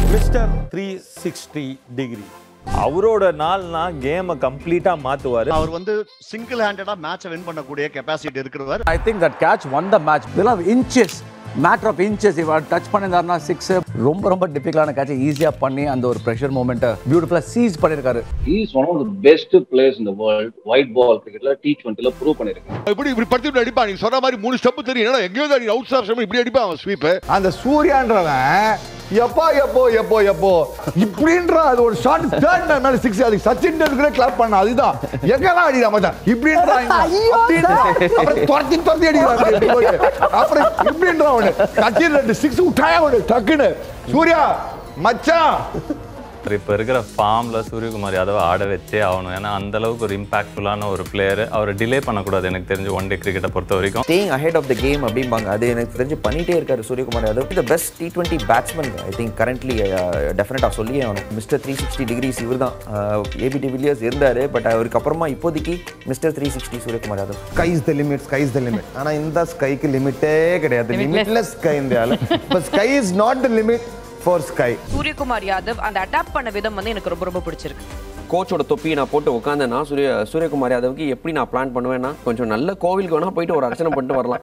Mister three sixty degree அவரோட நாள்னா கேமை கம்ப்ளீட்டா மாத்துவாரு அவர் வந்து சிங்கிள் ஹேண்டடா மேட்சை வின் பண்ணக்கூடிய கெப்பாசிட்டி இருக்கிறவர் I think that catch won the match. Below inches, matter of inches. இவர் டச் பண்ணியிருந்தாருன்னா சிக்ஸ் ரொம்ப ரொம்ப டிஃபிகல்ட்டான கேட்சை ஈஸியாக பண்ணி அந்த ஒரு ப்ரெஷர் மூமெண்ட்டை பியூட்டிஃபுல்லாக சீஸ் பண்ணியிருக்காரு he is one of the best players in the world white ball cricketல டி டுவெண்ட்டில ப்ரூவ் பண்ணிருக்காங்க இப்படி இப்படி படுத்து அடிப்பான் நீ சொன்ன மாதிரி மூணு ஸ்டெப் தெரியும் என்னடா எங்கேயோ தான் நீ அவுட் ஸ்டாப் இப்படி அடிப்பான் அவன் ஸ்வீப் அந்த சூர்யான்றவன் எப்போ எப்போ எப்போ எப்போ இப்படின்ற அது ஒரு ஷாட் தேர்ட் மேன் மேல சிக்ஸ் அதுக்கு சச்சின் டெண்டுல்கரே கிளாப் பண்ண அதுதான் எங்கெல்லாம் அடிடா மச்சான் இப்படின்றாங்க அப்புறம் துரத்தி துரத்தி அடிக்கிறாங்க அப்புறம் இப்படின்ற அவனு சச்சின் ரெண்டு சிக்ஸ் விட்டாயா அவனு டக்குன்னு சூர்யா மச்சான் இப்ப இருக்கிற ஃபார்ம்ல சூரியகுமார் யாதவ் ஆட வச்சே ஆகணும் ஏன்னா அந்த அளவுக்கு ஒரு இம்பாக்ட்ஃபுல்லான ஒரு பிளேயர் அவரை டிலே பண்ணக்கூடாது எனக்கு தெரிஞ்சு ஒன் டே கிரிக்கெட்டை பொறுத்த வரைக்கும் staying ahead of the game அப்படிம்பாங்க அது எனக்கு தெரிஞ்சு பண்ணிட்டே இருக்காரு Suryakumar Yadav the best T twenty batsman I think currently டெஃபினட்டாக சொல்லியே ஆகணும் மிஸ்டர் த்ரீ சிக்ஸ்டி டிகிரிஸ் இவர் தான் ஏபி டிவிலியர்ஸ் இருந்தார் பட் அவருக்கு அப்புறமா இப்போதைக்கு mister three sixty Suryakumar Yadav sky's the limit sky's the limit ஆனா இந்த ஸ்கைக்கு லிமிட்டே கிடையாது லிமிட்லெஸ் ஸ்கை இந்தியாவில் இப்போ sky is not the limit for SKY Suryakumar Yadav அந்த அடாப்ட் பண்ண விதம் வந்து எனக்கு ரொம்ப ரொம்ப பிடிச்சிருக்கு கோச்சோட தொப்பியை நான் போட்டு உட்காந்தேன்னா சூரிய சூரியகுமார் யாதவுக்கு எப்படி நான் பிளான் பண்ணுவேன்னா கொஞ்சம் நல்ல கோவிலுக்கு வேணா போயிட்டு ஒரு அர்ச்சனை பண்ணிட்டு வரலாம்